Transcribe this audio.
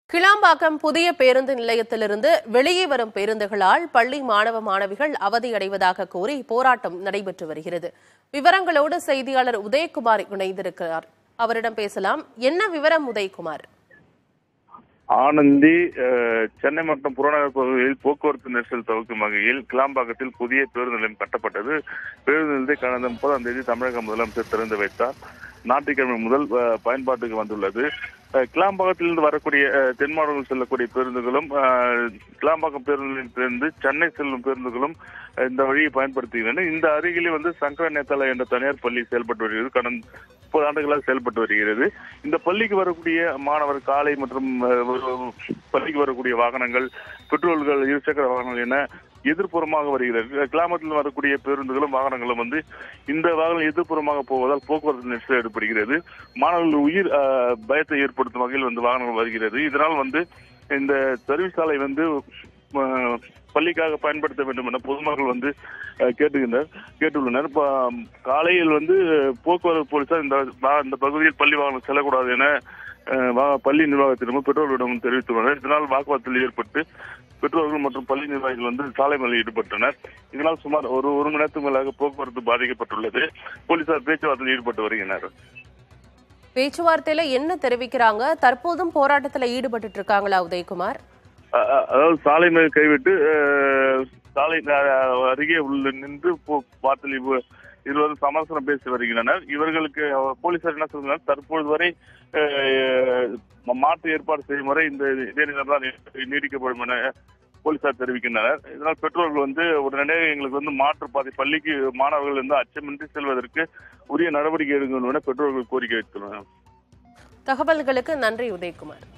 கிளாம்பாக்கம் புதிய பேருந்து நிலையத்திலிருந்து வெளியே வரும் பேருந்துகளால் பள்ளி மாணவ மாணவிகள் அவதியடைவதாக கூறி போராட்டம் நடைபெற்று வருகிறது விவரங்களோடு செய்தியாளர் உதயகுமார் இணைந்திருக்கிறார் அவரிடம் பேசலாம் என்ன விவரம் உதயகுமார் ஆனந்தி அஹ், சென்னை மற்றும் புறநகர் பகுதியில் போக்குவரத்து நெரிசல் தவிர்க்கும் வகையில் கிளாம்பாக்கத்தில் புதிய பேருந்து நிலையம் கட்டப்பட்டது பேருந்து நிலையத்தை கடந்த முப்பதாம் தேதி தமிழக முதலமைச்சர் திறந்து வைத்தார் ஞாயிற்றுக்கிழமை முதல் அஹ், பயன்பாட்டுக்கு வந்துள்ளது அஹ், கிளாம்பாக்கத்திலிருந்து வரக்கூடிய அஹ், தென் மாவட்டங்கள் செல்லக்கூடிய பேருந்துகளும் அஹ், கிளாம்பாக்கம் பேருந்து நிலையத்திலிருந்து சென்னை செல்லும் பேருந்துகளும் அஹ், இந்த வழியை பயன்படுத்துகின்றன இந்த அருகிலே வந்து சங்கர நேதாலா என்ற தனியார் பள்ளி செயல்பட்டு வருகிறது கடந்த முப்பது ஆண்டுகளாக செயல்பட்டு வருகிறது இந்த பள்ளிக்கு வரக்கூடிய மாணவர் காலை மற்றும் அஹ், ஒரு- பள்ளிக்கு வரக்கூடிய வாகனங்கள் பெட்ரோல்கள் இருசக்கர வாகனங்கள் என எதிர்ப்புறமாக வருகிறது கிராமத்தில் வரக்கூடிய பேருந்துகளும் வாகனங்களும் வந்து இந்த வாகனம் எதிர்ப்புறமாக போவதால் போக்குவரத்து நெரிசல் ஏற்படுகிறது மாணவர்கள் உயிர் அஹ், பயத்தை ஏற்படுத்தும் வகையில் வந்து வாகனங்கள் வருகிறது இதனால் வந்து இந்த சர்வீஸ் சாலை வந்து அஹ், பள்ளிக்காக பயன்படுத்த வேண்டும் என பொதுமக்கள் வந்து அஹ், கேட்டுகின்றனர் கேட்டுள்ளனர் இப்ப, காலையில் வந்து போக்குவரத்து போலீசார் இந்த வா- இந்த பகுதியில் பள்ளி வாகனம் செல்லக்கூடாது என அஹ், வா- பள்ளி நிர்வாகத்திடமும் பெற்றோர்களிடமும் தெரிவித்துள்ளனர் இதனால் வாக்குவாதத்தில் ஏற்பட்டு பெற்றோர்கள் மற்றும் பள்ளி நிர்வாகிகள் வந்து சாலை மறியலில் ஈடுபட்டனர் இதனால் சுமார் ஒரு ஒரு மணி நேரத்துக்கு மேலாக போக்குவரத்து பாதிக்கப்பட்டுள்ளது போலீசார் பேச்சுவார்த்தையில் ஈடுபட்டு வருகின்றனர் பேச்சுவார்த்தையில என்ன தெரிவிக்கிறாங்க தற்போதும் போராட்டத்தில் ஈடுபட்டு இருக்காங்களா உதயகுமார் அ- அ- அதாவது சாலை மேல் கைவிட்டு அஹ், சாலை அஹ், அருகே உள்ள நின்று போ- வார்த்தை இவ- இருவரும் சமரசனம் பேசி வருகின்றனர் இவர்களுக்கு அஹ், போலீசார் என்ன சொல்கிறார் தற்பொழுது வரை அஹ், மாற்று ஏற்பாடு செய்யும் வரை இந்த இதே நிலம் தான் நீ- நீடிக்கப்படும் என போலீசார் தெரிவிக்கின்றனர் இதனால் பெற்றோர்கள் வந்து உடனடியாக எங்களுக்கு வந்து மாற்று பாதை பள்ளிக்கு மாணவர்கள் வந்து அச்சமின்றி செல்வதற்கு உரிய நடவடிக்கை எடுக்கணும் என பெற்றோர்கள் கோரிக்கை வைத்துள்ளனர் தகவல்களுக்கு நன்றி உதயகுமார்